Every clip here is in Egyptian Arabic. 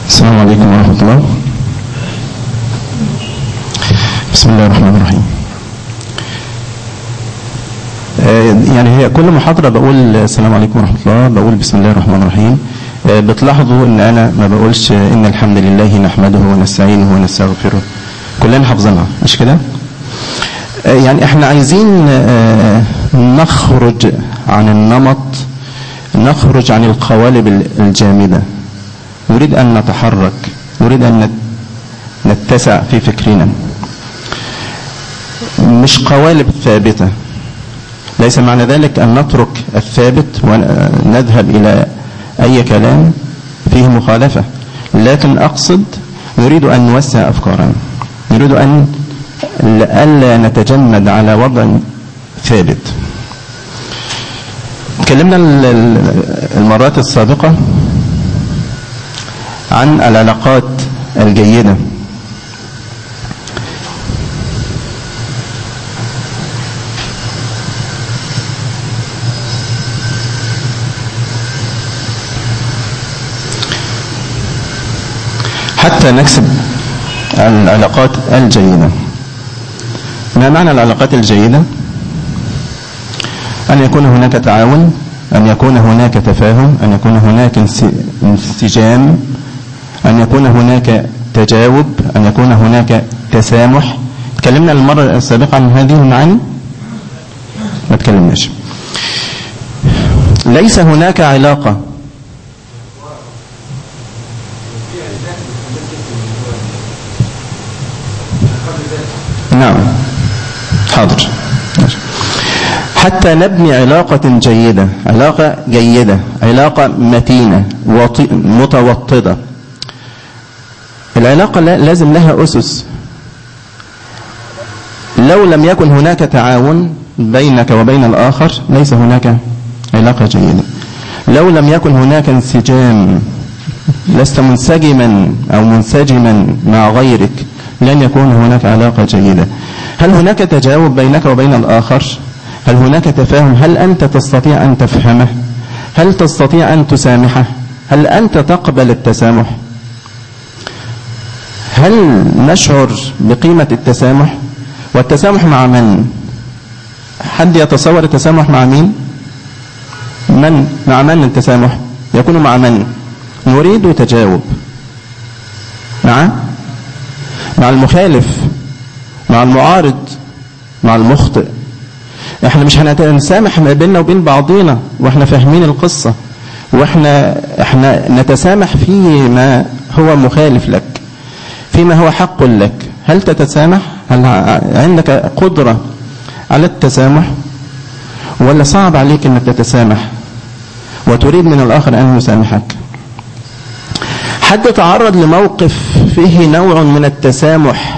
السلام عليكم ورحمة الله بسم الله الرحمن الرحيم آه، يعني هي كل محاضرة بقول السلام عليكم ورحمة الله بقول بسم الله الرحمن الرحيم آه، بتلاحظوا ان انا ما بقولش ان الحمد لله نحمده ونستعينه ونستغفره كلنا حافظينها مش كده آه، يعني احنا عايزين آه، نخرج عن النمط نخرج عن القوالب الجامدة نريد أن نتحرك نريد أن نت- نتسع في فكرنا مش قوالب ثابتة ليس معنى ذلك أن نترك الثابت ونذهب إلى أي كلام فيه مخالفة لكن أقصد نريد أن نوسع أفكارنا نريد أن ألا نتجمد على وضع ثابت تكلمنا ال- ال- المرات السابقة عن العلاقات الجيدة حتى نكسب العلاقات الجيدة ما معنى العلاقات الجيدة أن يكون هناك تعاون أن يكون هناك تفاهم أن يكون هناك انس- انسجام أن يكون هناك تجاوب أن يكون هناك تسامح تكلمنا المرة السابقة عن هذه المعاني ما تكلمناش ليس هناك علاقة نعم حاضر ماشي. حتى نبني علاقة جيدة علاقة جيدة علاقة متينة وطي- متوطدة العلاقة لا- لازم لها أسس لو لم يكن هناك تعاون بينك وبين الآخر ليس هناك علاقة جيدة لو لم يكن هناك انسجام لست منسجما أو منسجما مع غيرك لن يكون هناك علاقة جيدة هل هناك تجاوب بينك وبين الآخر هل هناك تفاهم هل أنت تستطيع أن تفهمه هل تستطيع أن تسامحه هل أنت تقبل التسامح هل نشعر بقيمة التسامح والتسامح مع من حد يتصور التسامح مع مين من مع من التسامح يكون مع من نريد تجاوب مع مع المخالف مع المعارض مع المخطئ احنا مش هنسامح ما بيننا وبين بعضينا واحنا فاهمين القصة واحنا احنا نتسامح فيما هو مخالف لك فيما هو حق لك هل تتسامح هل عندك قدرة على التسامح ولا صعب عليك انك تتسامح وتريد من الاخر ان يسامحك حد تعرض لموقف فيه نوع من التسامح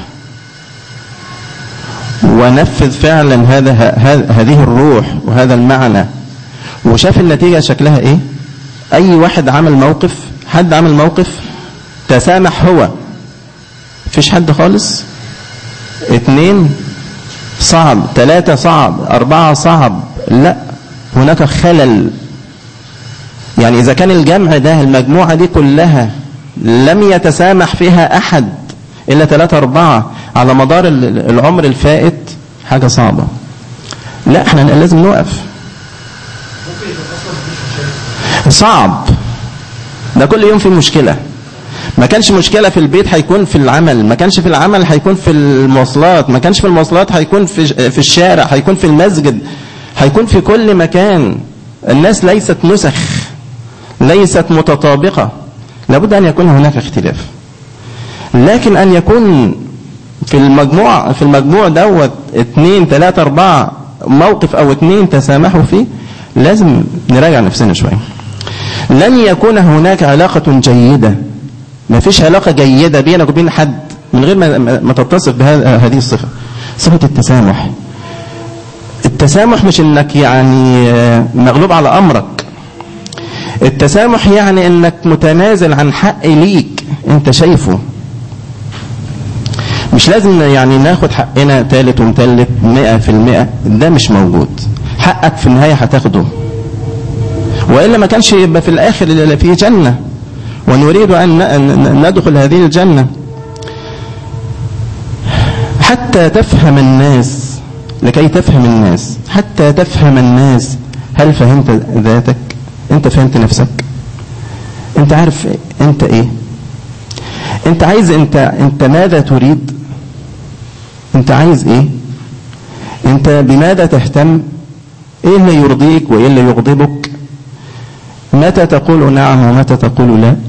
ونفذ فعلا هذا ه- هذه الروح وهذا المعنى وشاف النتيجة شكلها ايه اي واحد عمل موقف حد عمل موقف تسامح هو فيش حد خالص اتنين صعب ثلاثة صعب أربعة صعب لا هناك خلل يعني إذا كان الجمع ده المجموعة دي كلها لم يتسامح فيها أحد إلا ثلاثة أربعة على مدار ال- العمر الفائت حاجة صعبة لا احنا لازم نوقف صعب ده كل يوم في مشكلة ما كانش مشكلة في البيت هيكون في العمل ما كانش في العمل هيكون في المواصلات ما كانش في المواصلات هيكون في في الشارع هيكون في المسجد هيكون في كل مكان الناس ليست نسخ ليست متطابقة لابد أن يكون هناك اختلاف لكن أن يكون في المجموع في المجموع دوت اثنين ثلاثة أربعة موقف أو اثنين تسامحوا فيه لازم نراجع نفسنا شوية لن يكون هناك علاقة جيدة ما فيش علاقة جيدة بينك وبين حد من غير ما, ما تتصف بهذه الصفة صفة التسامح التسامح مش انك يعني مغلوب على امرك التسامح يعني انك متنازل عن حق ليك انت شايفه مش لازم يعني ناخد حقنا تالت ومتلت مئة في المئة ده مش موجود حقك في النهاية هتاخده وإلا ما كانش يبقى في الآخر في جنة ونريد أن ندخل هذه الجنة حتى تفهم الناس لكي تفهم الناس حتى تفهم الناس هل فهمت ذاتك انت فهمت نفسك انت عارف انت ايه انت عايز انت انت ماذا تريد انت عايز ايه انت بماذا تهتم ايه اللي يرضيك وايه اللي يغضبك متى تقول نعم ومتى تقول لا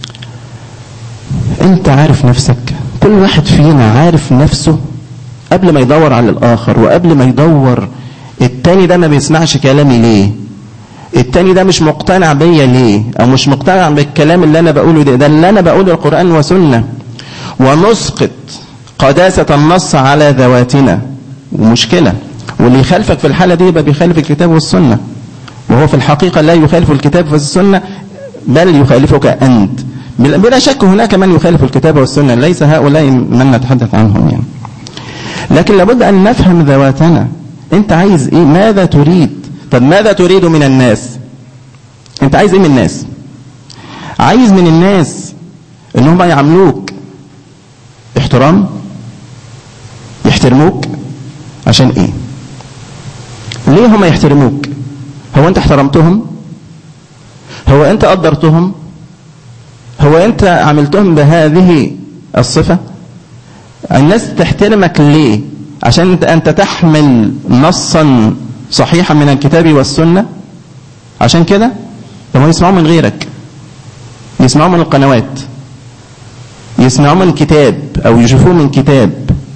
انت عارف نفسك كل واحد فينا عارف نفسه قبل ما يدور على الآخر وقبل ما يدور التاني ده ما بيسمعش كلامي ليه التاني ده مش مقتنع بيا ليه او مش مقتنع بالكلام اللي انا بقوله ده ده اللي انا بقوله القرآن وسنة ونسقط قداسة النص على ذواتنا ومشكلة واللي يخالفك في الحالة دي يبقى بيخالف الكتاب والسنة وهو في الحقيقة لا يخالف الكتاب والسنة بل يخالفك أنت بلا شك هناك من يخالف الكتاب والسنة ليس هؤلاء من نتحدث عنهم يعني لكن لابد أن نفهم ذواتنا أنت عايز إيه ماذا تريد طب ماذا تريد من الناس أنت عايز إيه من الناس عايز من الناس ان هم يعاملوك احترام يحترموك عشان ايه ليه هم يحترموك هو انت احترمتهم هو انت قدرتهم هو انت عملتهم بهذه الصفة الناس تحترمك ليه عشان انت, انت تحمل نصا صحيحا من الكتاب والسنة عشان كده هم يسمعوا من غيرك يسمعوا من القنوات يسمعوا من كتاب او يشوفوه من كتاب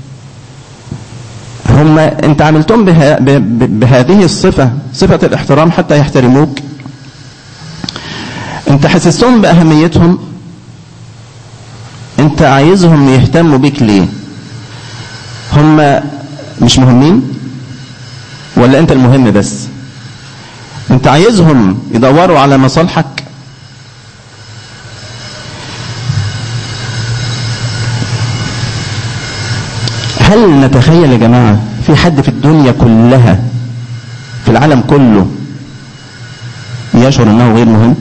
هم انت عملتهم بها بهذه الصفة صفة الاحترام حتى يحترموك انت حسستهم باهميتهم انت عايزهم يهتموا بيك ليه هم مش مهمين ولا انت المهم بس انت عايزهم يدوروا على مصالحك هل نتخيل يا جماعة في حد في الدنيا كلها في العالم كله يشعر انه غير مهم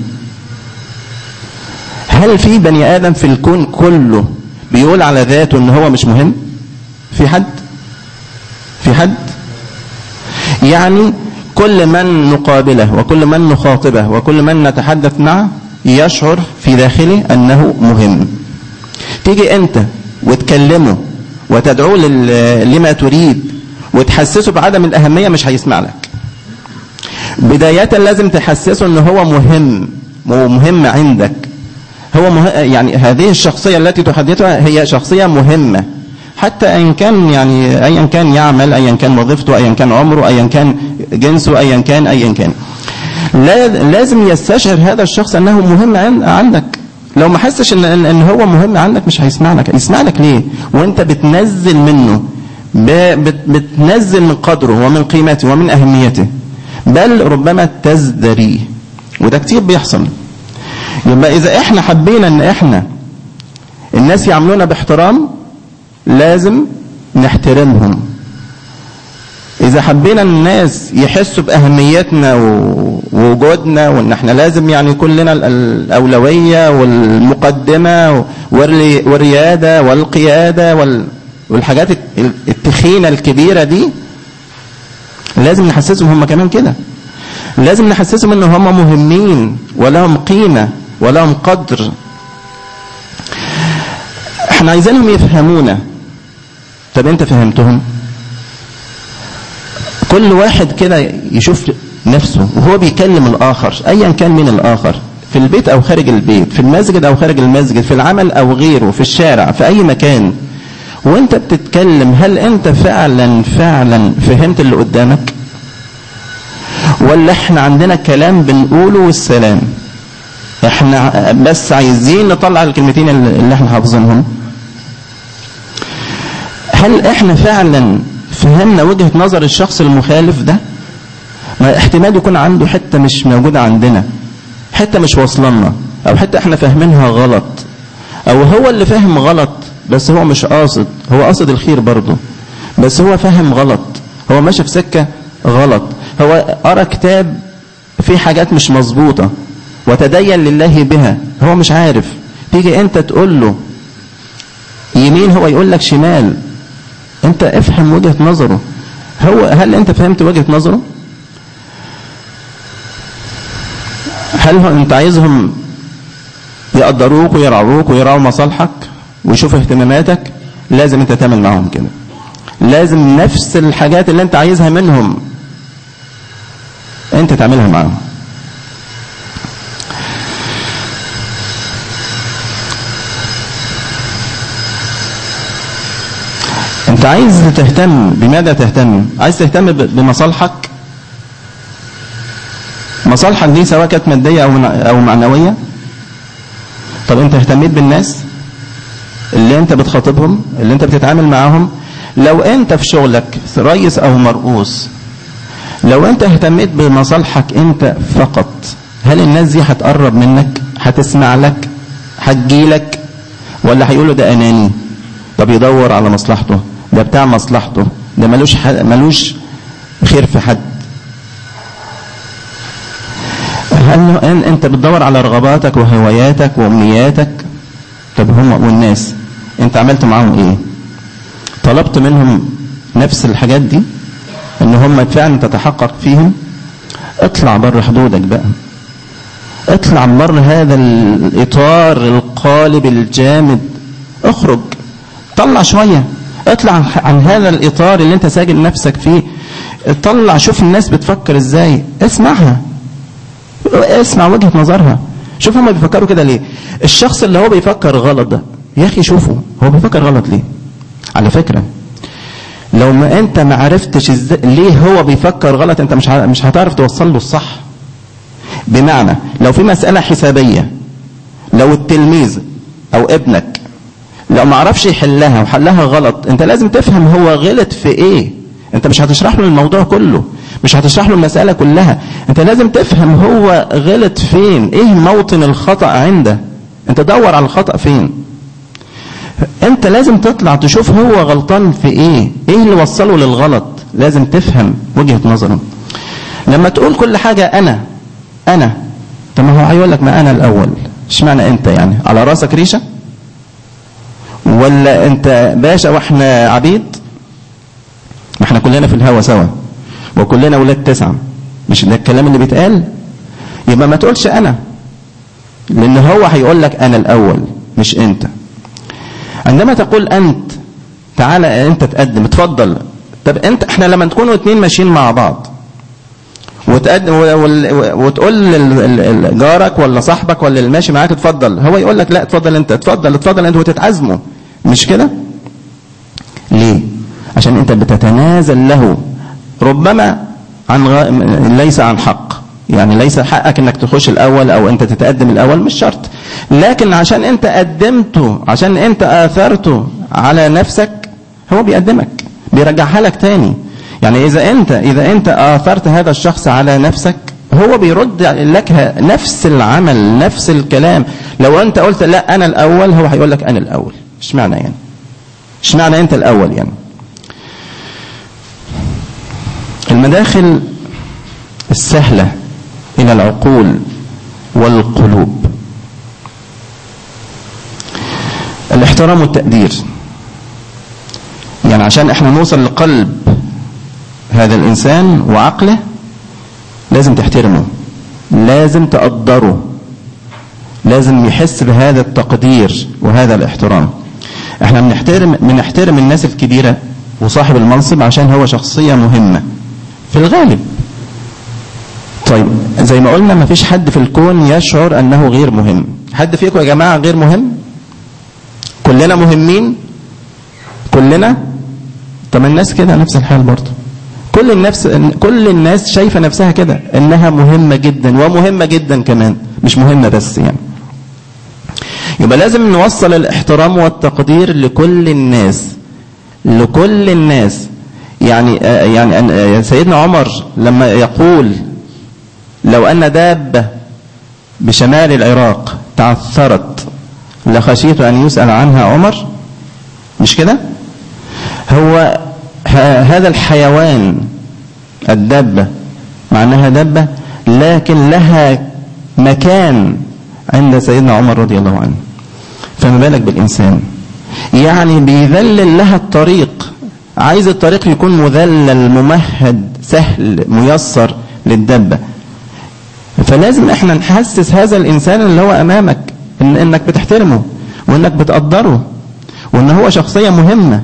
هل في بني ادم في الكون كله بيقول على ذاته ان هو مش مهم في حد في حد يعني كل من نقابله وكل من نخاطبه وكل من نتحدث معه يشعر في داخله انه مهم تيجي انت وتكلمه وتدعوه لما تريد وتحسسه بعدم الأهمية مش هيسمع لك بداية لازم تحسسه ان هو مهم ومهم عندك هو مه... يعني هذه الشخصية التي تحدثها هي شخصية مهمة حتى أيا كان يعني أيا كان يعمل أيا كان وظيفته أيا كان عمره أيا كان جنسه أيا كان أيا كان لازم يستشعر هذا الشخص أنه مهم عندك لو ما حسش ان ان هو مهم عندك مش هيسمع لك يسمع لك ليه وانت بتنزل منه بتنزل من قدره ومن قيمته ومن اهميته بل ربما تزدريه وده كتير بيحصل يبقى اذا احنا حبينا ان احنا الناس يعاملونا باحترام لازم نحترمهم إذا حبينا الناس يحسوا بأهميتنا ووجودنا وإن احنا لازم يعني كلنا الأولوية والمقدمة والريادة والقيادة والحاجات التخينة الكبيرة دي لازم نحسسهم هم كمان كده لازم نحسسهم ان هم مهمين ولهم قيمة ولهم قدر احنا عايزينهم يفهمونا طب انت فهمتهم كل واحد كده يشوف نفسه وهو بيكلم الآخر أيا كان من الآخر في البيت أو خارج البيت في المسجد أو خارج المسجد في العمل أو غيره في الشارع في أي مكان وانت بتتكلم هل انت فعلا فعلا فهمت اللي قدامك ولا احنا عندنا كلام بنقوله والسلام احنا بس عايزين نطلع الكلمتين اللي احنا حافظينهم هل احنا فعلا فهمنا وجهة نظر الشخص المخالف ده ما احتمال يكون عنده حتة مش موجودة عندنا حتة مش واصلنا او حتة احنا فاهمينها غلط او هو اللي فاهم غلط بس هو مش قاصد هو قاصد الخير برضه بس هو فاهم غلط هو ماشي في سكة غلط هو قرأ كتاب فيه حاجات مش مظبوطة وتدين لله بها هو مش عارف تيجي انت تقول له يمين هو يقول لك شمال انت افهم وجهة نظره هو هل انت فهمت وجهة نظره هل هو انت عايزهم يقدروك ويرعوك ويراعوا مصالحك ويشوفوا اهتماماتك لازم انت تعمل معاهم كده لازم نفس الحاجات اللي انت عايزها منهم انت تعملها معاهم انت عايز تهتم بماذا تهتم عايز تهتم بمصالحك مصالحك دي سواء كانت مادية أو أو معنوية طب أنت اهتميت بالناس اللي أنت بتخاطبهم اللي أنت بتتعامل معاهم لو أنت في شغلك رئيس أو مرؤوس لو أنت اهتميت بمصالحك أنت فقط هل الناس دي هتقرب منك هتسمع لك هتجيلك ولا هيقولوا ده أناني طب يدور على مصلحته ده بتاع مصلحته ده ملوش ملوش خير في حد هل انت بتدور على رغباتك وهواياتك وامنياتك طب هم والناس انت عملت معاهم ايه طلبت منهم نفس الحاجات دي ان هم فعلا تتحقق فيهم اطلع بره حدودك بقى اطلع بره هذا الاطار القالب الجامد اخرج طلع شويه اطلع عن هذا الاطار اللي انت ساجن نفسك فيه طلع شوف الناس بتفكر ازاي اسمعها اسمع وجهة نظرها شوف هما بيفكروا كده ليه الشخص اللي هو بيفكر غلط ده يا اخي شوفوا هو بيفكر غلط ليه على فكرة لو ما انت ما عرفتش ازاي ليه هو بيفكر غلط انت مش مش هتعرف توصل له الصح بمعنى لو في مسألة حسابية لو التلميذ او ابنك لو ما عرفش يحلها وحلها غلط انت لازم تفهم هو غلط في ايه انت مش هتشرح له الموضوع كله مش هتشرح له المسألة كلها انت لازم تفهم هو غلط فين ايه موطن الخطأ عنده انت دور على الخطأ فين انت لازم تطلع تشوف هو غلطان في ايه ايه اللي وصله للغلط لازم تفهم وجهة نظره لما تقول كل حاجة انا انا طب ما هو هيقول لك ما انا الاول اشمعنى انت يعني على راسك ريشة ولا انت باشا واحنا عبيد ما احنا كلنا في الهوا سوا وكلنا ولاد تسعة مش ده الكلام اللي بيتقال يبقى ما تقولش انا لان هو هيقول لك انا الاول مش انت عندما تقول انت تعالى انت تقدم اتفضل طب انت احنا لما نكونوا اتنين ماشيين مع بعض وتقدم وتقول لجارك ولا صاحبك ولا اللي ماشي معاك اتفضل هو يقول لك لا اتفضل انت اتفضل اتفضل انت وتتعزموا مش كده ليه عشان انت بتتنازل له ربما عن غ... ليس عن حق يعني ليس حقك انك تخش الاول او انت تتقدم الاول مش شرط لكن عشان انت قدمته عشان انت اثرته على نفسك هو بيقدمك بيرجعها لك تاني يعني اذا انت اذا انت اثرت هذا الشخص على نفسك هو بيرد لك نفس العمل نفس الكلام لو انت قلت لا انا الاول هو هيقول لك انا الاول اشمعنى يعني اشمعنى انت الاول يعني المداخل السهلة إلى العقول والقلوب الاحترام والتقدير يعني عشان احنا نوصل لقلب هذا الإنسان وعقله لازم تحترمه لازم تقدره لازم يحس بهذا التقدير وهذا الاحترام احنا بنحترم بنحترم الناس الكبيرة وصاحب المنصب عشان هو شخصية مهمة في الغالب طيب زي ما قلنا ما فيش حد في الكون يشعر أنه غير مهم حد فيكم يا جماعة غير مهم كلنا مهمين كلنا طب الناس كده نفس الحال برضه كل النفس كل الناس شايفة نفسها كده انها مهمة جدا ومهمة جدا كمان مش مهمة بس يعني يبقى لازم نوصل الاحترام والتقدير لكل الناس لكل الناس يعني يعني سيدنا عمر لما يقول لو أن دابة بشمال العراق تعثرت لخشيت أن يسأل عنها عمر مش كده هو هذا الحيوان الدابة مع أنها دابة لكن لها مكان عند سيدنا عمر رضي الله عنه فما بالك بالإنسان يعني بيذلل لها الطريق عايز الطريق يكون مذلل ممهد سهل ميسر للدبة فلازم احنا نحسس هذا الإنسان اللي هو أمامك إن إنك بتحترمه وإنك بتقدره وإن هو شخصية مهمة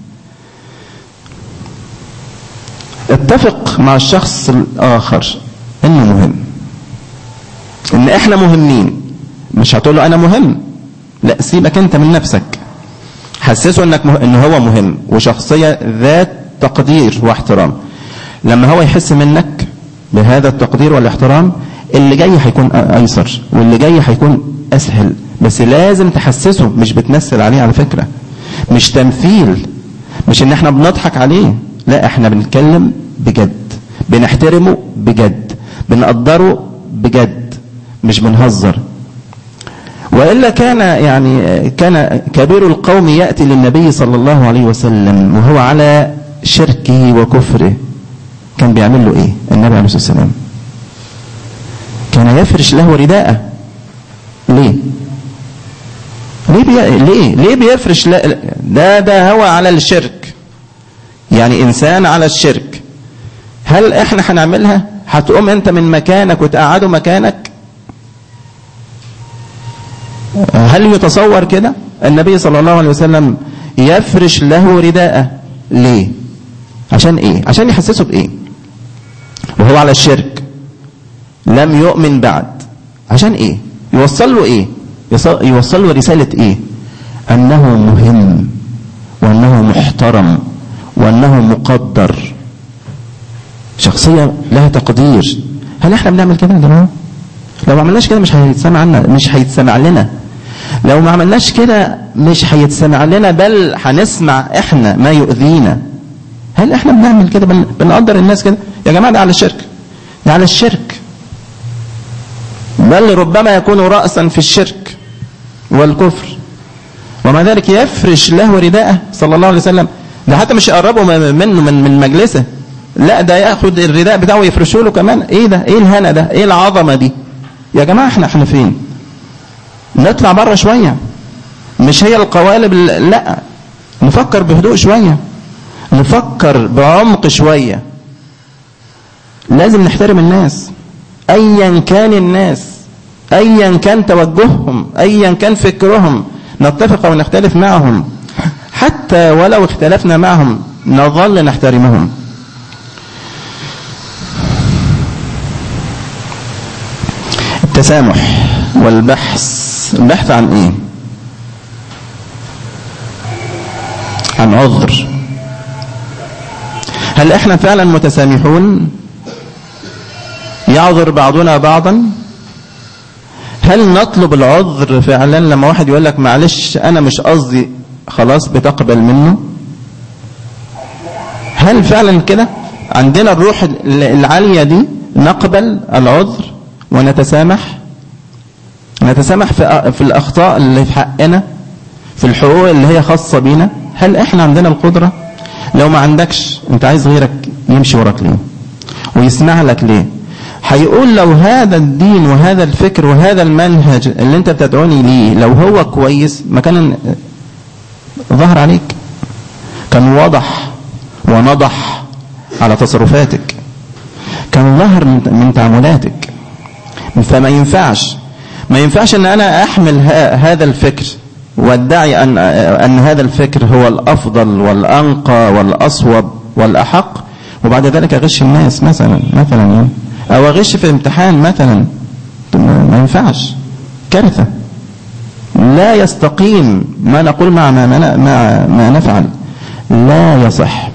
اتفق مع الشخص الآخر إنه مهم إن إحنا مهمين مش هتقول له أنا مهم لا سيبك أنت من نفسك حسسه إنك مه... إن هو مهم وشخصية ذات تقدير واحترام لما هو يحس منك بهذا التقدير والاحترام اللي جاي هيكون أيسر واللي جاي هيكون أسهل بس لازم تحسسه مش بتمثل عليه على فكرة مش تمثيل مش ان احنا بنضحك عليه لا احنا بنتكلم بجد بنحترمه بجد بنقدره بجد مش بنهزر وإلا كان يعني كان كبير القوم يأتي للنبي صلى الله عليه وسلم وهو على شركه وكفره كان بيعمل له ايه النبي عليه الصلاة والسلام كان يفرش له رداءه ليه ليه بي... ليه ليه بيفرش لا... ده ده هو على الشرك يعني انسان على الشرك هل احنا هنعملها هتقوم انت من مكانك وتقعده مكانك هل يتصور كده النبي صلى الله عليه وسلم يفرش له رداءه ليه عشان ايه عشان يحسسه بايه وهو على الشرك لم يؤمن بعد عشان ايه يوصل له ايه يوصل له رسالة ايه انه مهم وانه محترم وانه مقدر شخصية لها تقدير هل احنا بنعمل كده يا جماعة لو ما عملناش كده مش هيتسمع عنا مش هيتسمع لنا لو ما عملناش كده مش هيتسمع لنا بل هنسمع احنا ما يؤذينا هل احنا بنعمل كده بن... بنقدر الناس كده يا جماعة ده على الشرك ده على الشرك بل ربما يكون رأسا في الشرك والكفر ومع ذلك يفرش له رداءه صلى الله عليه وسلم ده حتى مش يقربوا منه من من مجلسه لا ده ياخد الرداء بتاعه ويفرشه له كمان ايه ده ايه الهنا ده ايه العظمه دي يا جماعه احنا احنا فين نطلع بره شويه مش هي القوالب لا نفكر بهدوء شويه نفكر بعمق شويه لازم نحترم الناس ايا كان الناس ايا كان توجههم ايا كان فكرهم نتفق ونختلف معهم حتى ولو اختلفنا معهم نظل نحترمهم التسامح والبحث البحث عن ايه عن عذر هل احنا فعلا متسامحون يعذر بعضنا بعضا هل نطلب العذر فعلا لما واحد يقول لك معلش انا مش قصدي خلاص بتقبل منه هل فعلا كده عندنا الروح العالية دي نقبل العذر ونتسامح نتسامح في, في الأخطاء اللي في حقنا في الحقوق اللي هي خاصة بينا هل احنا عندنا القدرة لو ما عندكش انت عايز غيرك يمشي وراك ليه ويسمع لك ليه هيقول لو هذا الدين وهذا الفكر وهذا المنهج اللي انت بتدعوني ليه لو هو كويس ما كان ظهر عليك كان واضح ونضح على تصرفاتك كان ظهر من تعاملاتك فما ينفعش ما ينفعش ان انا احمل هذا الفكر وادعي ان ان هذا الفكر هو الافضل والانقى والاصوب والاحق وبعد ذلك اغش الناس مثلا مثلا يعني او اغش في امتحان مثلا ما ينفعش كارثه لا يستقيم ما نقول مع ما, ما, ما, ما نفعل لا يصح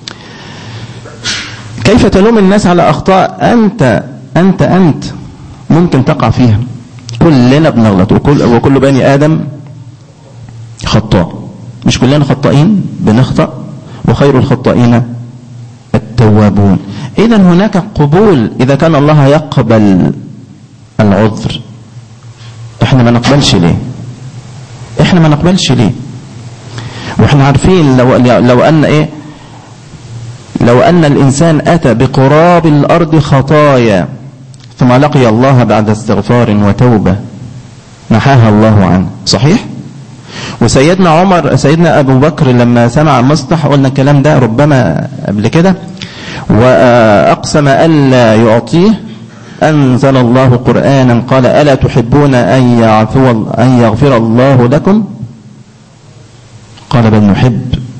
كيف تلوم الناس على أخطاء أنت أنت أنت ممكن تقع فيها كلنا بنغلط وكل, وكل بني آدم خطاء مش كلنا خطائين بنخطأ وخير الخطائين التوابون إذا هناك قبول إذا كان الله يقبل العذر احنا ما نقبلش ليه احنا ما نقبلش ليه واحنا عارفين لو لو ان ايه لو ان الانسان اتى بقراب الارض خطايا ثم لقي الله بعد استغفار وتوبه محاها الله عنه صحيح وسيدنا عمر سيدنا أبو بكر لما سمع المصلح قلنا الكلام ده ربما قبل كده وأقسم ألا يعطيه أنزل الله قرآنا قال ألا تحبون أن يعفو أن يغفر الله لكم قال بل نحب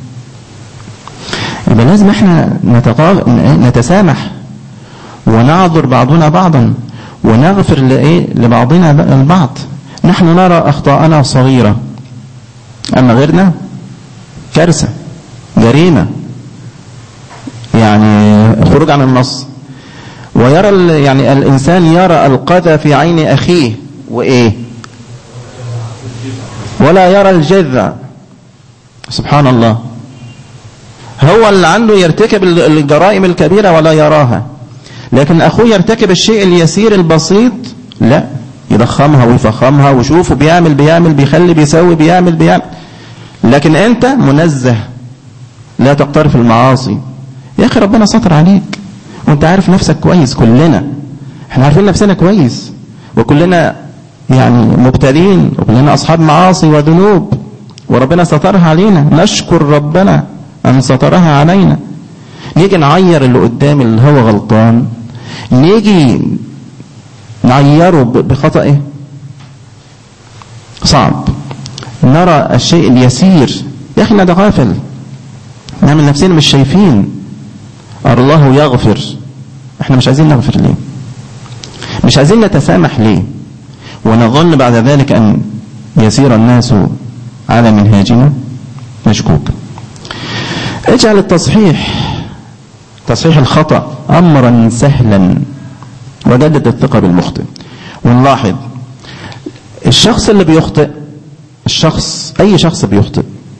يبقى لازم احنا نتسامح ونعذر بعضنا بعضا ونغفر لإيه لبعضنا البعض نحن نرى أخطاءنا صغيرة أما غيرنا كارثة جريمة يعني خروج عن النص ويرى يعني الإنسان يرى القذى في عين أخيه وإيه ولا يرى الجذع سبحان الله هو اللي عنده يرتكب الجرائم الكبيرة ولا يراها لكن أخوه يرتكب الشيء اليسير البسيط لا يضخمها ويفخمها وشوفه بيعمل بيعمل بيخلي بيسوي بيعمل بيعمل لكن أنت منزه لا تقترف المعاصي يا أخي ربنا سطر عليك وانت عارف نفسك كويس كلنا احنا عارفين نفسنا كويس وكلنا يعني مبتدين وكلنا أصحاب معاصي وذنوب وربنا سترها علينا نشكر ربنا أن سترها علينا نيجي نعير اللي قدام اللي هو غلطان نيجي نعيره بخطأه صعب نرى الشيء اليسير يا أخي ده غافل نعمل نفسنا مش شايفين الله يغفر احنا مش عايزين نغفر ليه مش عايزين نتسامح ليه ونظن بعد ذلك أن يسير الناس على منهاجنا مشكوك اجعل التصحيح تصحيح الخطأ أمرا سهلا وجدد الثقة بالمخطئ ونلاحظ الشخص اللي بيخطئ الشخص أي شخص بيخطئ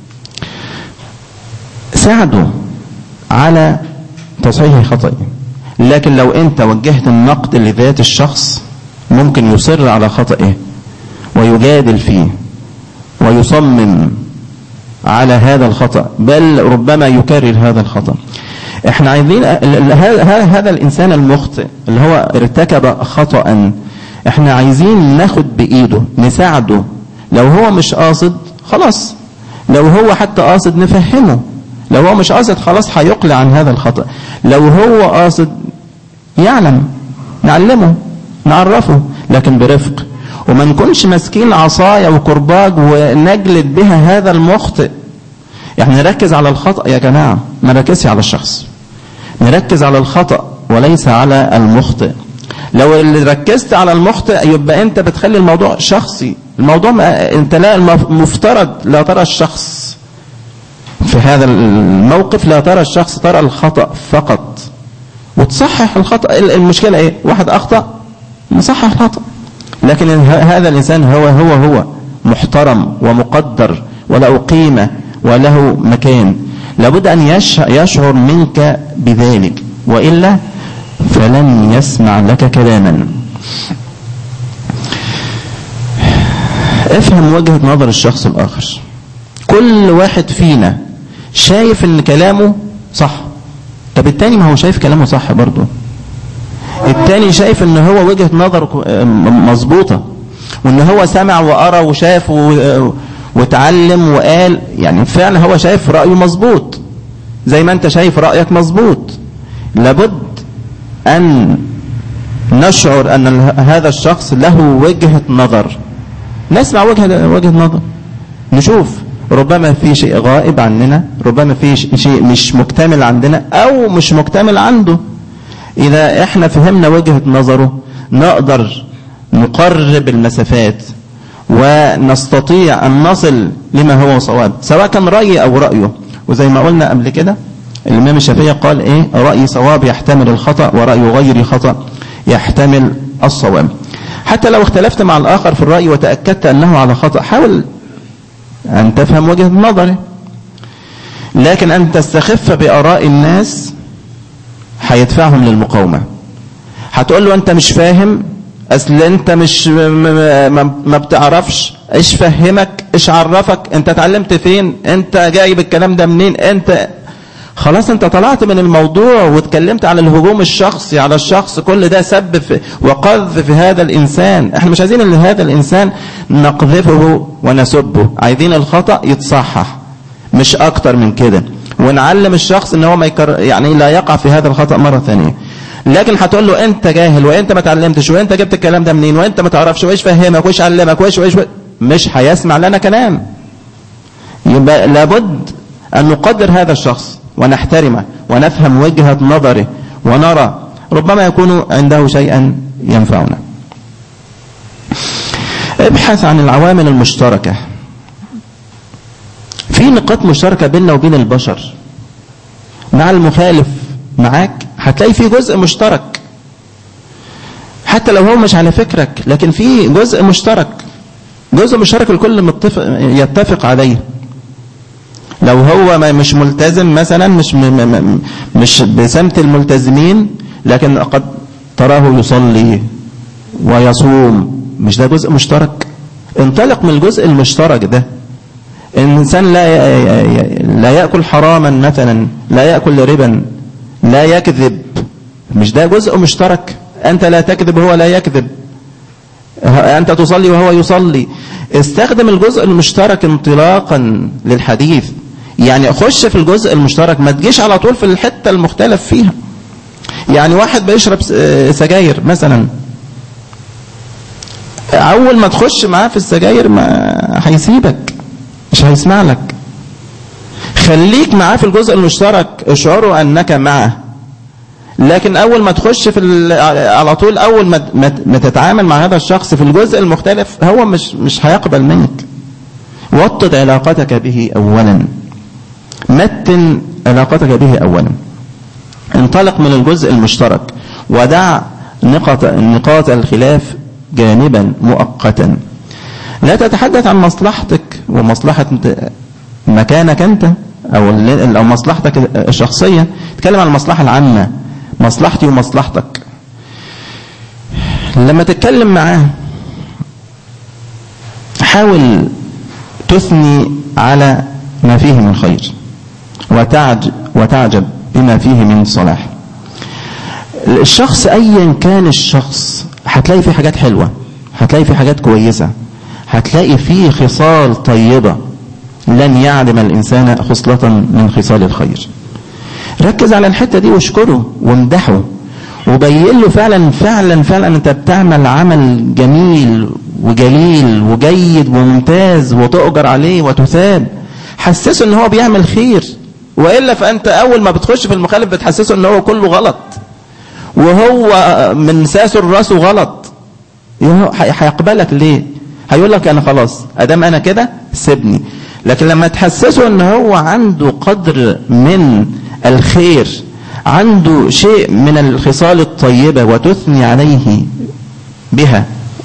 ساعده على تصحيح خطئه لكن لو أنت وجهت النقد لذات الشخص ممكن يصر على خطئه ويجادل فيه ويصمم على هذا الخطأ بل ربما يكرر هذا الخطأ احنا عايزين هذا الانسان المخطئ اللي هو ارتكب خطأ احنا عايزين ناخد بايده نساعده لو هو مش قاصد خلاص لو هو حتى قاصد نفهمه لو هو مش قاصد خلاص هيقلع عن هذا الخطأ لو هو قاصد يعلم نعلمه نعرفه لكن برفق وما نكونش ماسكين عصاية وكرباج ونجلد بها هذا المخطئ يعني نركز على الخطأ يا جماعة ما نركزش على الشخص نركز على الخطأ وليس على المخطئ لو اللي ركزت على المخطئ يبقى انت بتخلي الموضوع شخصي الموضوع ما انت لا المفترض لا ترى الشخص في هذا الموقف لا ترى الشخص ترى الخطأ فقط وتصحح الخطأ المشكلة ايه واحد اخطأ نصحح الخطأ لكن هذا الانسان هو هو هو محترم ومقدر وله قيمة وله مكان لابد أن يشعر منك بذلك وإلا فلن يسمع لك كلاما افهم وجهة نظر الشخص الآخر كل واحد فينا شايف ان كلامه صح طب التاني ما هو شايف كلامه صح برضه التاني شايف ان هو وجهة نظر مظبوطة وان هو سمع وقرا وشاف وتعلم وقال يعني فعلا هو شايف رأيه مظبوط زي ما انت شايف رأيك مظبوط لابد أن نشعر أن هذا الشخص له وجهة نظر نسمع وجهة, وجهة نظر نشوف ربما في شيء غائب عننا ربما في شيء مش مكتمل عندنا أو مش مكتمل عنده إذا احنا فهمنا وجهة نظره نقدر نقرب المسافات ونستطيع أن نصل لما هو صواب سواء كان رأي أو رأيه وزي ما قلنا قبل كده الإمام الشافعي قال إيه رأي صواب يحتمل الخطأ ورأي غير خطأ يحتمل الصواب حتى لو اختلفت مع الآخر في الرأي وتأكدت أنه على خطأ حاول أن تفهم وجهة نظره لكن أن تستخف بآراء الناس هيدفعهم للمقاومة هتقول له أنت مش فاهم أصل أنت مش ما بتعرفش إيش فهمك إيش عرفك أنت اتعلمت فين أنت جايب الكلام ده منين أنت خلاص انت طلعت من الموضوع واتكلمت على الهجوم الشخصي على الشخص كل ده سب في وقذف في هذا الانسان احنا مش عايزين ان هذا الانسان نقذفه ونسبه عايزين الخطأ يتصحح مش اكتر من كده ونعلم الشخص ان هو ما يكر يعني لا يقع في هذا الخطأ مرة ثانية لكن هتقول له انت جاهل وانت ما اتعلمتش وانت جبت الكلام ده منين وانت ما تعرفش وايش فهمك وايش علمك وايش وايش مش هيسمع لنا كلام يبقى لابد ان نقدر هذا الشخص ونحترمه ونفهم وجهة نظره ونرى ربما يكون عنده شيئا ينفعنا ابحث عن العوامل المشتركة في نقاط مشتركة بيننا وبين البشر مع المخالف معاك هتلاقي في جزء مشترك حتى لو هو مش على فكرك لكن في جزء مشترك جزء مشترك الكل متفق يتفق عليه لو هو مش ملتزم مثلا مش مش بسمت الملتزمين لكن قد تراه يصلي ويصوم مش ده جزء مشترك انطلق من الجزء المشترك ده الإنسان لا لا يأكل حراما مثلا لا يأكل ربا لا يكذب مش ده جزء مشترك أنت لا تكذب وهو لا يكذب أنت تصلي وهو يصلي استخدم الجزء المشترك انطلاقا للحديث يعني خش في الجزء المشترك ما تجيش على طول في الحتة المختلف فيها يعني واحد بيشرب سجاير مثلا أول ما تخش معاه في السجاير ما هيسيبك مش هيسمع لك خليك معاه في الجزء المشترك اشعروا أنك معه لكن أول ما تخش في على طول أول ما ما تتعامل مع هذا الشخص في الجزء المختلف هو مش مش هيقبل منك وطد علاقتك به أولا متن علاقتك به أولا انطلق من الجزء المشترك ودع نقاط نقاط الخلاف جانبا مؤقتا لا تتحدث عن مصلحتك ومصلحة مكانك أنت أو أو مصلحتك الشخصية تكلم عن المصلحة العامة مصلحتي ومصلحتك لما تتكلم معاه حاول تثني على ما فيه من خير وتعجب, وتعجب بما فيه من صلاح الشخص أيا كان الشخص هتلاقي فيه حاجات حلوة هتلاقي فيه حاجات كويسة هتلاقي فيه خصال طيبة لن يعدم الإنسان خصلة من خصال الخير ركز على الحتة دي واشكره وامدحه وبين له فعلا فعلا فعلا انت بتعمل عمل جميل وجليل وجيد وممتاز وتؤجر عليه وتثاب حسسه ان هو بيعمل خير وإلا فأنت أول ما بتخش في المخالف بتحسسه ان هو كله غلط وهو من ساسه راسه غلط هيقبلك ليه هيقول لك أنا خلاص أدام أنا كده سيبني لكن لما تحسسه ان هو عنده قدر من الخير عنده شيء من الخصال الطيبة وتثني عليه بها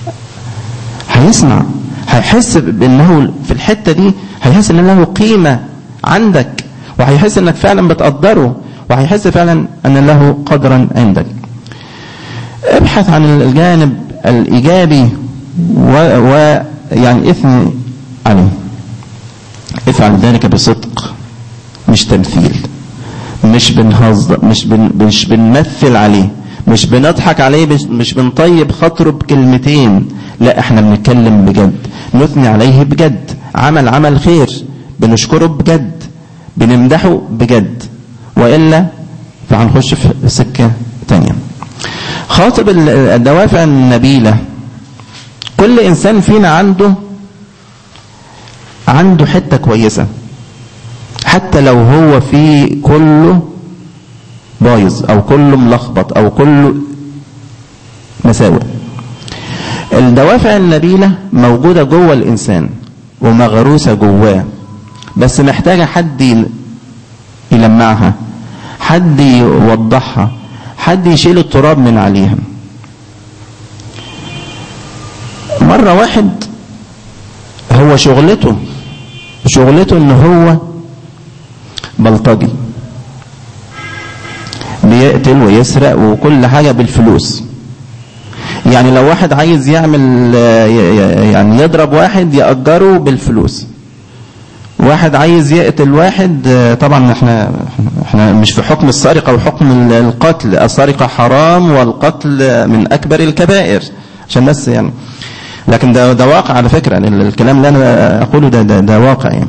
هيسمع هيحس بأنه في الحتة دي هيحس أن له قيمة عندك وهيحس أنك فعلا بتقدره وهيحس فعلا أن له قدرا عندك ابحث عن الجانب الإيجابي ويعني اثني عليه افعل ذلك بصدق مش تمثيل مش بنهزر مش بن مش بنمثل عليه مش بنضحك عليه مش, مش بنطيب خاطره بكلمتين لا احنا بنتكلم بجد نثني عليه بجد عمل عمل خير بنشكره بجد بنمدحه بجد وإلا فهنخش في سكة تانية خاطب الدوافع النبيلة كل إنسان فينا عنده عنده حتة كويسة حتى لو هو في كله بايظ او كله ملخبط او كله مساوئ الدوافع النبيلة موجودة جوه الإنسان ومغروسة جواه بس محتاجة حد يلمعها حد يوضحها حد يشيل التراب من عليها مرة واحد هو شغلته شغلته ان هو بلطجي بيقتل ويسرق وكل حاجة بالفلوس يعني لو واحد عايز يعمل يعني يضرب واحد يأجره بالفلوس واحد عايز يقتل واحد آه، طبعا احنا احنا مش في حكم السرقة وحكم ال- القتل السرقة حرام والقتل من أكبر الكبائر عشان بس يعني لكن ده ده واقع على فكرة ال- الكلام اللي أنا أقوله ده ده, ده واقع يعني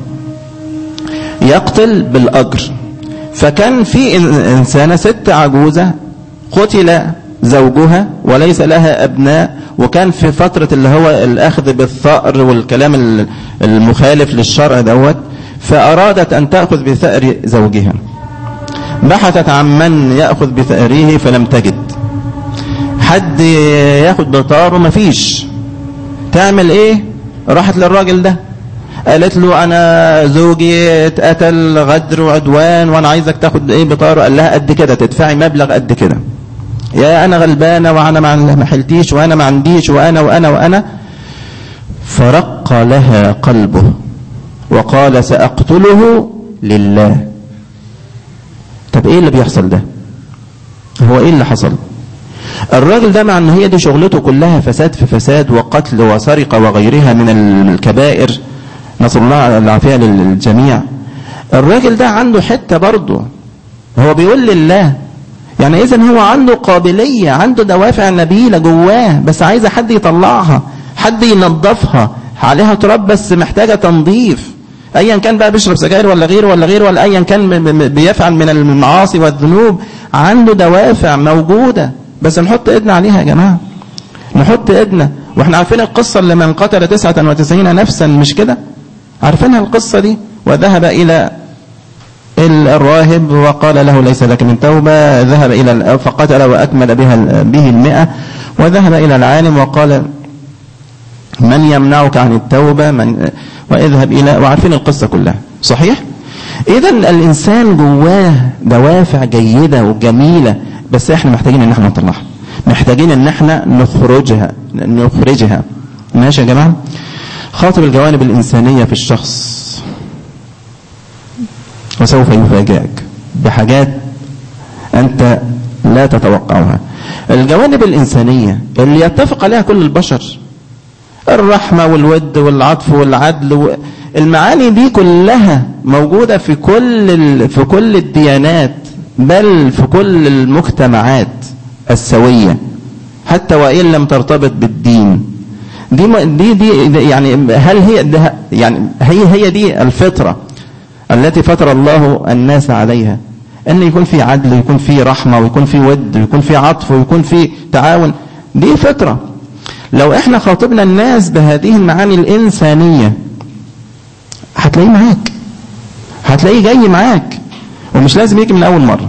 يقتل بالأجر فكان في إن- إنسانة ست عجوزة قتل زوجها وليس لها أبناء وكان في فترة اللي هو الأخذ بالثأر والكلام ال- المخالف للشرع دوت فأرادت أن تأخذ بثأر زوجها بحثت عن من يأخذ بثأره فلم تجد حد ياخد بطاره مفيش تعمل ايه راحت للراجل ده قالت له انا زوجي اتقتل غدر وعدوان وانا عايزك تاخد ايه بطاره قال لها قد كده تدفعي مبلغ قد كده يا انا غلبانه وانا ما ما حلتيش وانا ما عنديش وانا وانا وانا فرق لها قلبه وقال ساقتله لله طب ايه اللي بيحصل ده هو ايه اللي حصل الراجل ده مع ان هي دي شغلته كلها فساد في فساد وقتل وسرقه وغيرها من الكبائر نسال الله العافيه للجميع الراجل ده عنده حته برضه هو بيقول لله يعني اذا هو عنده قابليه عنده دوافع نبيله جواه بس عايزه حد يطلعها حد ينظفها عليها تراب بس محتاجه تنظيف ايا كان بقى بيشرب سجاير ولا غيره ولا غيره ولا ايا كان م- م- بيفعل من المعاصي والذنوب عنده دوافع موجوده بس نحط ايدنا عليها يا جماعه نحط ايدنا واحنا عارفين القصه اللي من قتل 99 نفسا مش كده عارفينها القصه دي وذهب الى الراهب وقال له ليس لك من توبة ذهب إلى فقتل وأكمل بها به المئة وذهب إلى العالم وقال من يمنعك عن التوبة من واذهب إلى وعارفين القصة كلها صحيح إذا الإنسان جواه دوافع جيدة وجميلة بس إحنا محتاجين إن إحنا نطلعها محتاجين إن إحنا نخرجها نخرجها ماشي يا جماعة خاطب الجوانب الإنسانية في الشخص وسوف يفاجئك بحاجات أنت لا تتوقعها الجوانب الإنسانية اللي يتفق عليها كل البشر الرحمة والود والعطف والعدل المعاني دي كلها موجودة في كل ال... في كل الديانات بل في كل المجتمعات السوية حتى وإن لم ترتبط بالدين دي م... دي دي يعني هل هي ده يعني هي هي دي الفطرة التي فطر الله الناس عليها ان يكون في عدل ويكون في رحمه ويكون في ود ويكون في عطف ويكون في تعاون دي فطره لو احنا خاطبنا الناس بهذه المعاني الانسانيه هتلاقيه معاك هتلاقيه جاي معاك ومش لازم يجي من اول مره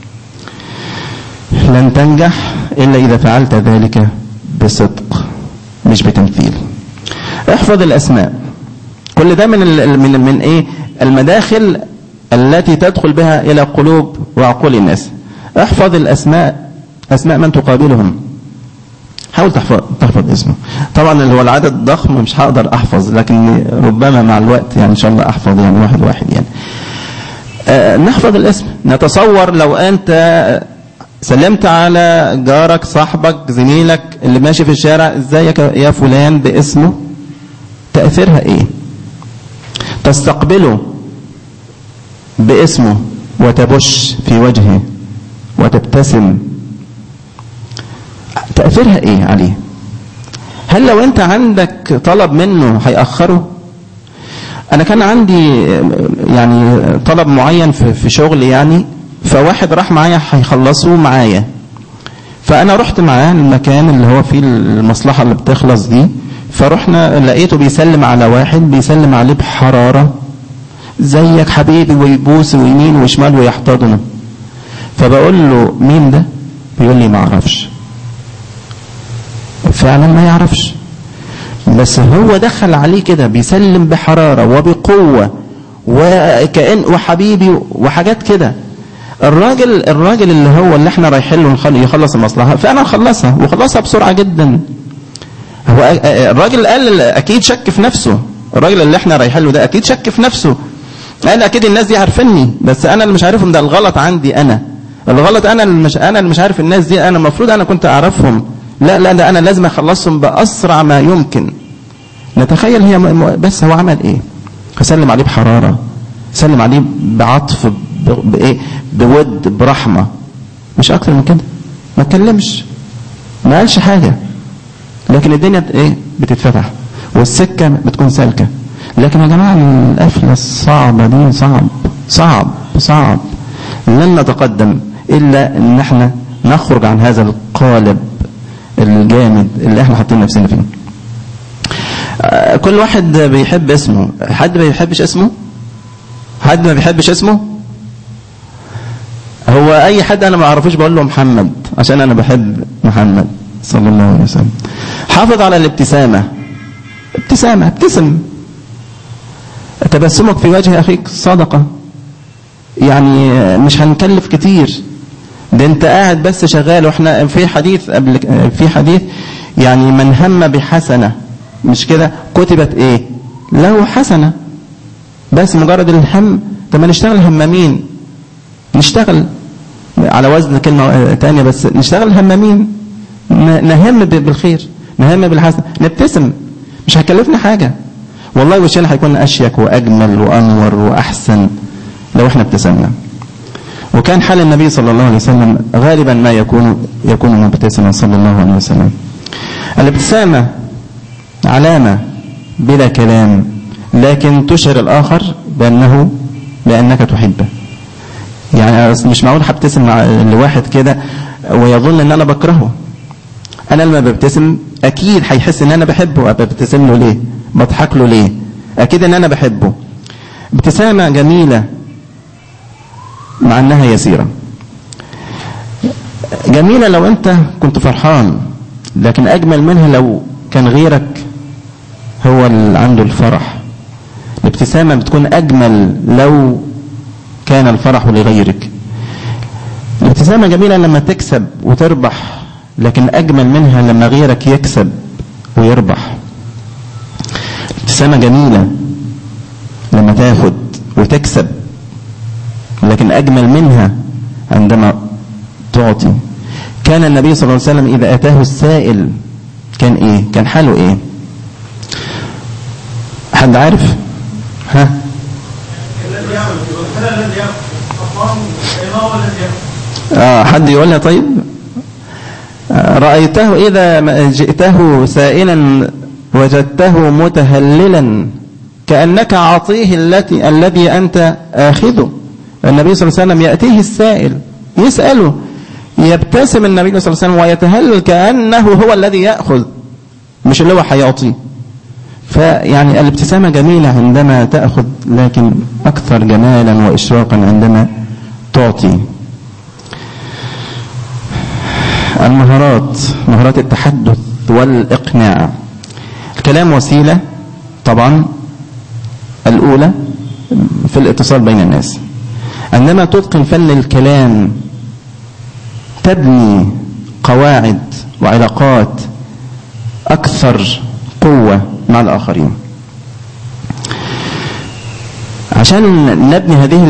لن تنجح الا اذا فعلت ذلك بصدق مش بتمثيل احفظ الاسماء كل ده من ال من من ايه المداخل التي تدخل بها إلى قلوب وعقول الناس احفظ الأسماء أسماء من تقابلهم حاول تحفظ, تحفظ اسمه طبعا اللي هو العدد ضخم مش هقدر أحفظ لكن ربما مع الوقت يعني إن شاء الله أحفظ يعني واحد واحد يعني آه نحفظ الاسم نتصور لو أنت سلمت على جارك صاحبك زميلك اللي ماشي في الشارع ازيك يا فلان باسمه تأثيرها ايه تستقبله باسمه وتبش في وجهه وتبتسم تأثيرها ايه عليه هل لو انت عندك طلب منه هيأخره انا كان عندي يعني طلب معين في شغل يعني فواحد راح معايا هيخلصه معايا فانا رحت معاه المكان اللي هو فيه المصلحة اللي بتخلص دي فرحنا لقيته بيسلم على واحد بيسلم عليه بحرارة زيك حبيبي ويبوس ويمين وشمال ويحتضنه فبقول له مين ده بيقول لي ما اعرفش فعلا ما يعرفش بس هو دخل عليه كده بيسلم بحرارة وبقوة وكأن وحبيبي وحاجات كده الراجل الراجل اللي هو اللي احنا رايحين له يخلص المصلحة فأنا خلصها وخلصها بسرعة جدا هو الراجل قال اكيد شك في نفسه الراجل اللي احنا رايحين له ده اكيد شك في نفسه انا اكيد الناس دي عارفيني بس انا اللي مش عارفهم ده الغلط عندي انا الغلط انا اللي مش انا اللي مش عارف الناس دي انا المفروض انا كنت اعرفهم لا لا ده انا لازم اخلصهم باسرع ما يمكن نتخيل هي م... بس هو عمل ايه سلم عليه بحرارة سلم عليه بعطف بايه بود برحمة مش اكتر من كده ما اتكلمش ما قالش حاجة لكن الدنيا ايه بتتفتح والسكة بتكون سالكة لكن يا جماعة القفلة الصعبة دي صعب صعب صعب لن نتقدم إلا إن احنا نخرج عن هذا القالب الجامد اللي احنا حاطين نفسنا فيه كل واحد بيحب اسمه حد ما بيحبش اسمه حد ما بيحبش اسمه هو اي حد انا ما اعرفوش بقول له محمد عشان انا بحب محمد صلى الله عليه وسلم حافظ على الابتسامة ابتسامة ابتسم تبسمك في وجه اخيك صدقة يعني مش هنكلف كتير ده انت قاعد بس شغال واحنا في حديث قبل في حديث يعني من هم بحسنة مش كده كتبت ايه له حسنة بس مجرد الهم طب ما نشتغل همامين نشتغل على وزن كلمة تانية بس نشتغل همامين نهم بالخير نهم بالحسن نبتسم مش هيكلفنا حاجة والله وشنا هيكون أشيك وأجمل وأنور وأحسن لو احنا ابتسمنا وكان حال النبي صلى الله عليه وسلم غالبا ما يكون يكون مبتسما صلى الله عليه وسلم الابتسامة علامة بلا كلام لكن تشعر الآخر بأنه بأنك تحبه يعني مش معقول هبتسم لواحد كده ويظن ان انا بكرهه انا لما ببتسم اكيد هيحس ان انا بحبه ببتسم له ليه بضحك له ليه اكيد ان انا بحبه ابتسامة جميلة مع انها يسيرة جميلة لو انت كنت فرحان لكن اجمل منها لو كان غيرك هو اللي عنده الفرح الابتسامة بتكون اجمل لو كان الفرح لغيرك الابتسامة جميلة لما تكسب وتربح لكن أجمل منها لما غيرك يكسب ويربح الابتسامة جميلة لما تاخد وتكسب لكن أجمل منها عندما تعطي كان النبي صلى الله عليه وسلم إذا أتاه السائل كان إيه كان حاله إيه حد عارف ها آه حد يقولها طيب رأيته إذا جئته سائلا وجدته متهللا كأنك عطيه التي الذي أنت آخذه النبي صلى الله عليه وسلم يأتيه السائل يسأله يبتسم النبي صلى الله عليه وسلم ويتهلل كأنه هو الذي يأخذ مش اللي هو هيعطيه فيعني الابتسامة جميلة عندما تأخذ لكن أكثر جمالا وإشراقا عندما تعطي المهارات مهارات التحدث والإقناع الكلام وسيلة طبعا الأولى في الاتصال بين الناس عندما تتقن فن الكلام تبني قواعد وعلاقات أكثر قوة مع الآخرين عشان نبني هذه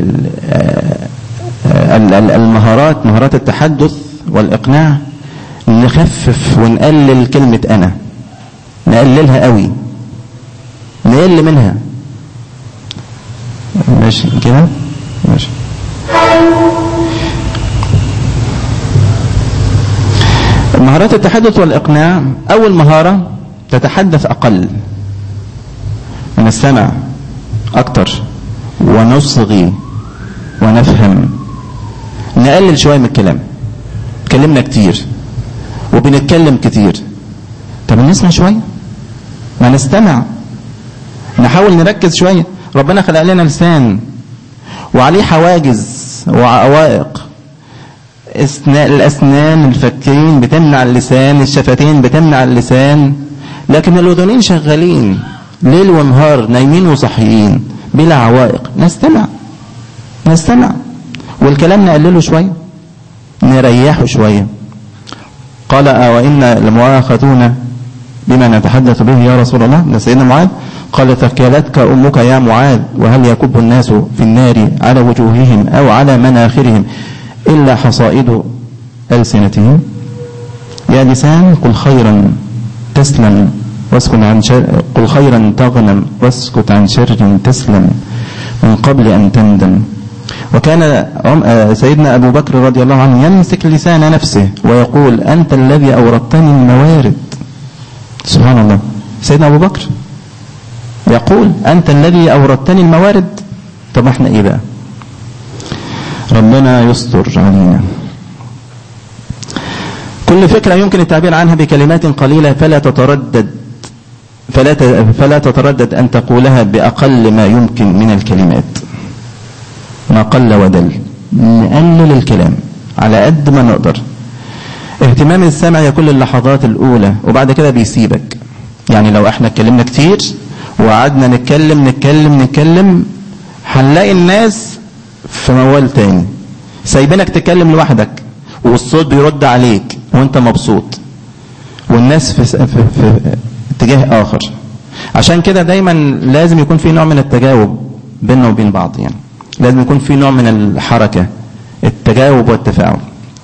المهارات مهارات التحدث والإقناع نخفف ونقلل كلمة أنا نقللها قوي نقل منها ماشي كده ماشي مهارات التحدث والإقناع أول مهارة تتحدث أقل من السمع أكتر ونصغي ونفهم نقلل شوية من الكلام اتكلمنا كتير وبنتكلم كتير طب نسمع شوية ما نستمع نحاول نركز شوية ربنا خلق لنا لسان وعليه حواجز وعوائق الأسنان الفكين بتمنع اللسان الشفتين بتمنع اللسان لكن الأذنين شغالين ليل ونهار نايمين وصحيين بلا عوائق نستمع نستمع والكلام نقلله شوية نريحه شوية قال وإن لمؤاخذون بما نتحدث به يا رسول الله ده سيدنا معاذ قال ثكلتك أمك يا معاذ وهل يكب الناس في النار على وجوههم أو على مناخرهم إلا حصائد ألسنتهم يا لسان قل خيرا تسلم واسكت عن شر قل خيرا تغنم واسكت عن شر تسلم من قبل أن تندم وكان سيدنا أبو بكر رضي الله عنه يمسك لسان نفسه ويقول أنت الذي أوردتني الموارد سبحان الله سيدنا أبو بكر يقول أنت الذي أوردتني الموارد طب احنا ايه بقى ربنا يستر علينا كل فكرة يمكن التعبير عنها بكلمات قليلة فلا تتردد فلا فلا تتردد أن تقولها بأقل ما يمكن من الكلمات ما قل ودل نقلل الكلام على قد ما نقدر اهتمام السمع يكون اللحظات الأولى وبعد كده بيسيبك يعني لو احنا اتكلمنا كتير وقعدنا نتكلم نتكلم نتكلم هنلاقي الناس في موال تاني سايبينك تتكلم لوحدك والصوت بيرد عليك وانت مبسوط والناس في, في, في اتجاه اخر عشان كده دايما لازم يكون في نوع من التجاوب بيننا وبين بعض يعني لازم يكون في نوع من الحركة التجاوب والتفاعل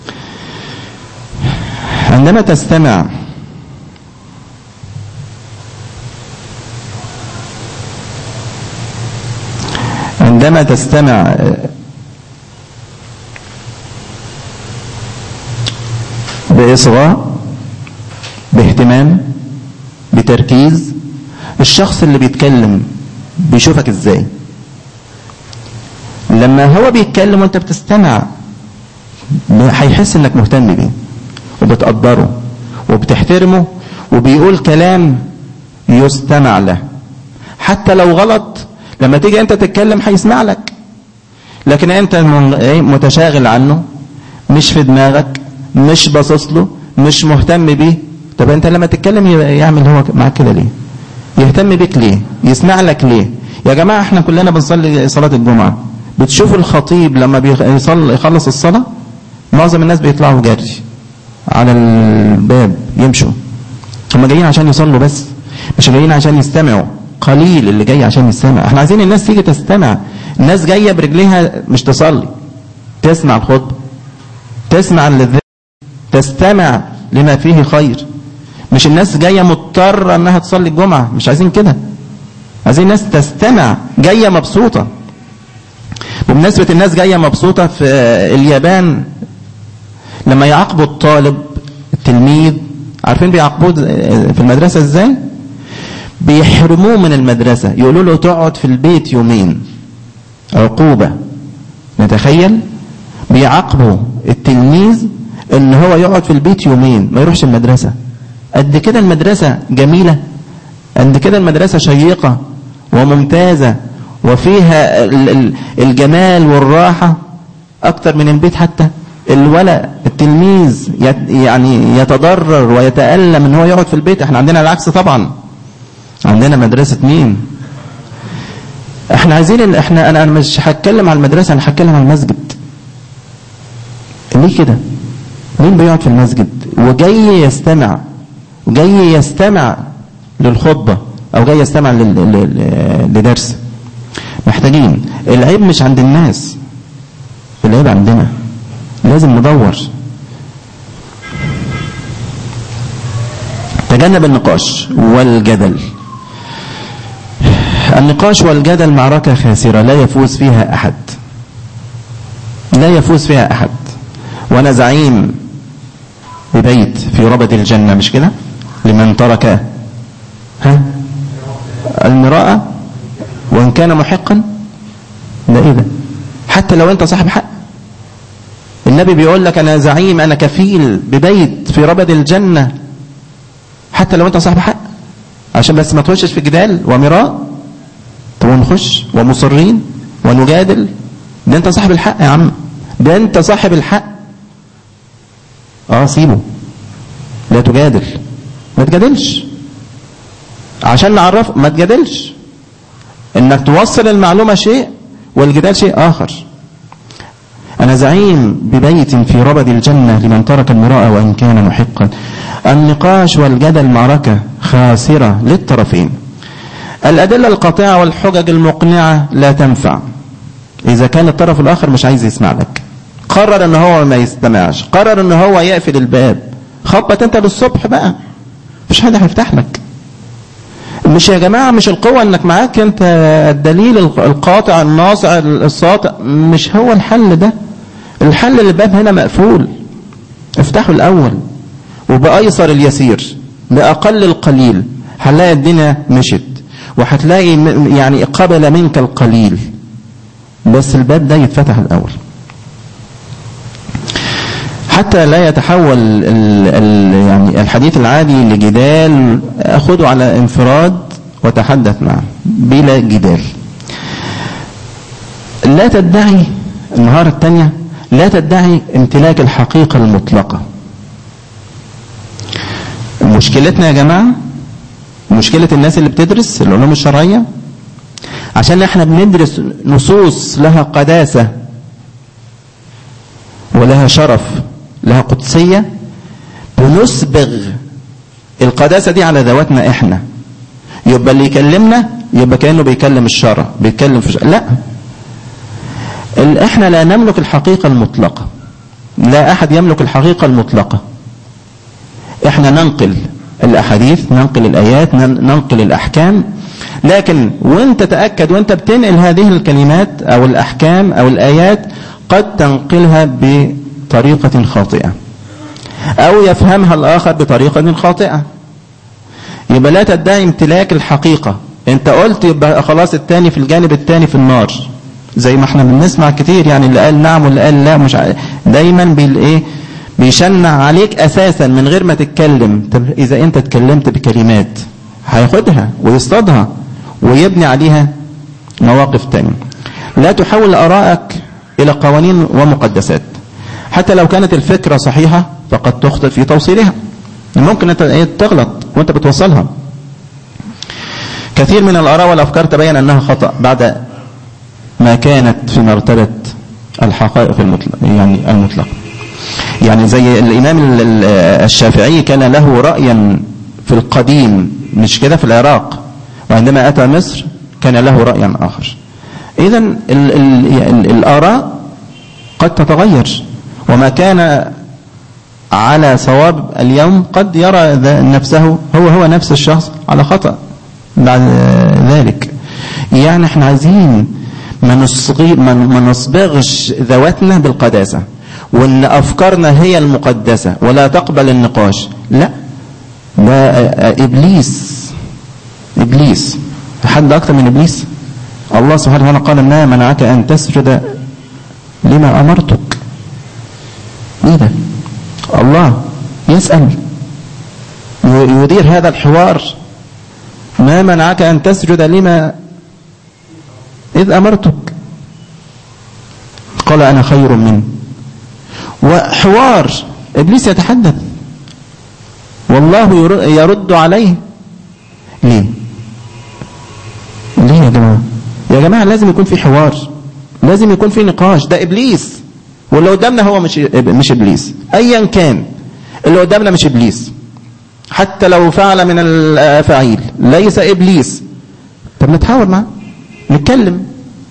عندما تستمع عندما تستمع بإصغاء باهتمام بتركيز الشخص اللي بيتكلم بيشوفك ازاي لما هو بيتكلم وانت بتستمع هيحس انك مهتم بيه وبتقدره وبتحترمه وبيقول كلام يستمع له حتى لو غلط لما تيجي انت تتكلم هيسمع لك لكن انت متشاغل عنه مش في دماغك مش باصص له مش مهتم بيه طب انت لما تتكلم يعمل هو معاك كده ليه يهتم بيك ليه يسمع لك ليه يا جماعة احنا كلنا بنصلي صلاة الجمعة بتشوفوا الخطيب لما بيصل يخلص الصلاة معظم الناس بيطلعوا جري على الباب يمشوا هم جايين عشان يصلوا بس مش جايين عشان يستمعوا قليل اللي جاي عشان يستمع احنا عايزين الناس تيجي تستمع الناس جاية برجليها مش تصلي تسمع الخطبة تسمع للذكر تستمع لما فيه خير مش الناس جاية مضطرة انها تصلي الجمعة مش عايزين كده عايزين الناس تستمع جاية مبسوطة بمناسبة الناس جاية مبسوطة في اليابان لما يعاقبوا الطالب التلميذ عارفين بيعاقبوه في المدرسة ازاي بيحرموه من المدرسة يقولوا له تقعد في البيت يومين عقوبة نتخيل بيعاقبوا التلميذ ان هو يقعد في البيت يومين ما يروحش المدرسة قد كده المدرسة جميلة قد كده المدرسة شيقة وممتازة وفيها الجمال والراحة أكتر من البيت حتى الولد التلميذ يعني يتضرر ويتألم ان هو يقعد في البيت احنا عندنا العكس طبعا عندنا مدرسة مين احنا عايزين احنا انا مش هتكلم على المدرسة انا هتكلم على المسجد ليه كده مين بيقعد في المسجد وجاي يستمع وجاي يستمع للخطبة او جاي يستمع لدرس محتاجين العيب مش عند الناس العيب عندنا لازم ندور تجنب النقاش والجدل النقاش والجدل معركة خاسرة لا يفوز فيها أحد لا يفوز فيها أحد وأنا زعيم ببيت في ربد الجنة مش كده لمن ترك ها المراءة وإن كان محقا لا إيه ده حتى لو أنت صاحب حق النبي بيقول لك أنا زعيم أنا كفيل ببيت في ربد الجنة حتى لو أنت صاحب حق عشان بس ما تخشش في جدال ومراء طب ونخش ومصرين ونجادل ده أنت صاحب الحق يا عم ده أنت صاحب الحق اه سيبه لا تجادل ما تجادلش عشان نعرف ما تجادلش انك توصل المعلومة شيء والجدال شيء اخر انا زعيم ببيت في ربد الجنة لمن ترك المراء وان كان محقا النقاش والجدل معركة خاسرة للطرفين الادلة القاطعة والحجج المقنعة لا تنفع اذا كان الطرف الاخر مش عايز يسمع لك قرر ان هو ما يستمعش قرر ان هو يقفل الباب خبط انت للصبح بقى مفيش حد هيفتح لك مش يا جماعة مش القوة انك معاك انت الدليل القاطع الناصع الساطع مش هو الحل ده الحل الباب هنا مقفول افتحوا الاول وبأيسر اليسير بأقل القليل هتلاقي الدنيا مشت وهتلاقي يعني قبل منك القليل بس الباب ده يتفتح الأول حتى لا يتحول ال ال يعني الحديث العادي لجدال أخذه على انفراد وتحدث معه بلا جدال لا تدعي المهارة الثانية لا تدعي امتلاك الحقيقة المطلقة مشكلتنا يا جماعة مشكلة الناس اللي بتدرس العلوم الشرعية عشان احنا بندرس نصوص لها قداسة ولها شرف لها قدسية بنسبغ القداسة دي على ذواتنا احنا يبقى اللي يكلمنا يبقى كأنه بيكلم الشرع بيتكلم في الشرع لا احنا لا نملك الحقيقة المطلقة لا احد يملك الحقيقة المطلقة احنا ننقل الاحاديث ننقل الايات ننقل الاحكام لكن وانت تأكد وانت بتنقل هذه الكلمات او الاحكام او الايات قد تنقلها بطريقة خاطئة او يفهمها الاخر بطريقة خاطئة يبقى لا تدعي امتلاك الحقيقة انت قلت يبقى خلاص التاني في الجانب التاني في النار زي ما احنا بنسمع كتير يعني اللي قال نعم واللي قال لا مش عارف دايما بالايه بيشنع عليك اساسا من غير ما تتكلم طب اذا انت اتكلمت بكلمات هياخدها ويصطادها ويبني عليها مواقف تانية لا تحول ارائك الى قوانين ومقدسات حتى لو كانت الفكرة صحيحة فقد تخطئ في توصيلها ممكن انت تغلط وانت بتوصلها كثير من الآراء والأفكار تبين أنها خطأ بعد ما كانت في مرتبة الحقائق المطلق يعني المطلق يعني زي الإمام الشافعي كان له رأيا في القديم مش كده في العراق وعندما أتى مصر كان له رأيا آخر إذا الآراء قد تتغير وما كان على صواب اليوم قد يرى نفسه هو هو نفس الشخص على خطأ بعد ذلك يعني احنا عايزين ما نصغي ما نصبغش ذواتنا بالقداسة وان افكارنا هي المقدسة ولا تقبل النقاش لا ده ابليس ابليس حد اكتر من ابليس الله سبحانه وتعالى قال ما منعك ان تسجد لما امرتك ايه ده الله يسأل يدير هذا الحوار ما منعك أن تسجد لما إذ أمرتك قال أنا خير منه وحوار إبليس يتحدث والله يرد عليه ليه ليه يا جماعة يا جماعة لازم يكون في حوار لازم يكون في نقاش ده إبليس واللي قدامنا هو مش مش إبليس أيا كان اللي قدامنا مش إبليس حتى لو فعل من الأفاعيل ليس إبليس طب نتحاور معاه نتكلم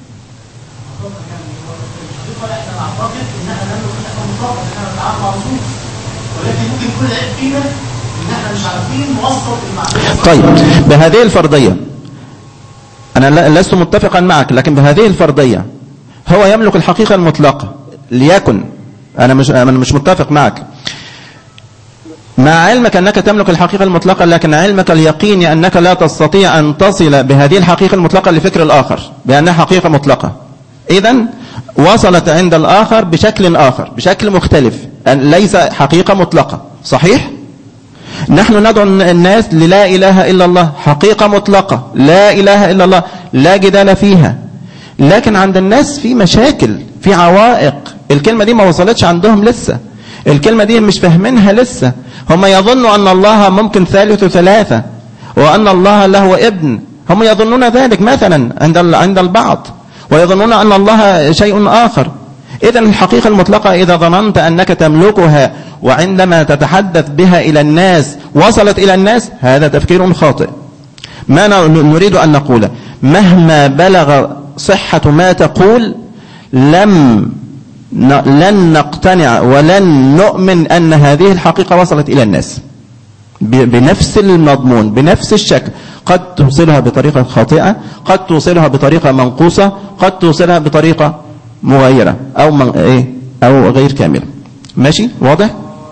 طيب بهذه الفرضية أنا لست متفقا معك لكن بهذه الفرضية هو يملك الحقيقة المطلقة ليكن أنا مش, أنا مش متفق معك مع علمك أنك تملك الحقيقة المطلقة لكن علمك اليقين أنك لا تستطيع أن تصل بهذه الحقيقة المطلقة لفكر الآخر بأنها حقيقة مطلقة إذا وصلت عند الآخر بشكل آخر بشكل مختلف ليس حقيقة مطلقة صحيح؟ نحن ندعو الناس للا إله إلا الله حقيقة مطلقة لا إله إلا الله لا جدال فيها لكن عند الناس في مشاكل في عوائق الكلمة دي ما وصلتش عندهم لسه الكلمة دي مش فاهمينها لسه هم يظنوا أن الله ممكن ثالث ثلاثة وأن الله له ابن هم يظنون ذلك مثلا عند عند البعض ويظنون أن الله شيء آخر إذا الحقيقة المطلقة إذا ظننت أنك تملكها وعندما تتحدث بها إلى الناس وصلت إلى الناس هذا تفكير خاطئ ما نريد أن نقول مهما بلغ صحة ما تقول لم لن نقتنع ولن نؤمن أن هذه الحقيقة وصلت إلى الناس ب- بنفس المضمون بنفس الشكل قد توصلها بطريقة خاطئة قد توصلها بطريقة منقوصة قد توصلها بطريقة مغايرة أو من إيه أو غير كاملة ماشي واضح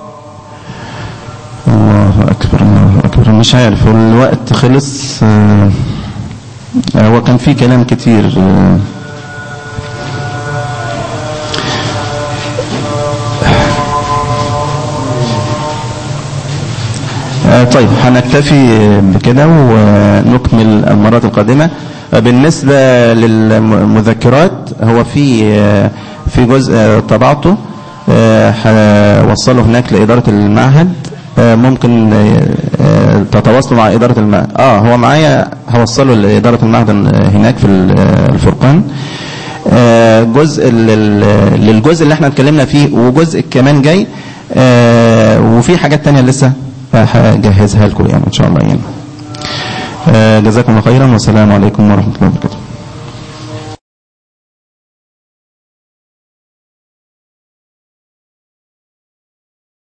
الله أكبر الله أكبر مش عارف الوقت خلص آه، هو كان في كلام كتير آه، آه، طيب هنكتفي بكده ونكمل المرات القادمة آه، بالنسبة للمذكرات هو في آه، في جزء آه، طبعته آه، هوصله هناك لإدارة المعهد آه، ممكن آه، آه، تتواصلوا مع إدارة المعهد اه هو معايا هوصله لإدارة المعهد هناك في ال- آه، الفرقان آه، جزء لل- للجزء اللي احنا اتكلمنا فيه وجزء كمان جاي آه، وفي حاجات تانية لسه هجهزها لكم يعني ان شاء الله يعني آه، جزاكم الله خيرا والسلام عليكم ورحمة الله وبركاته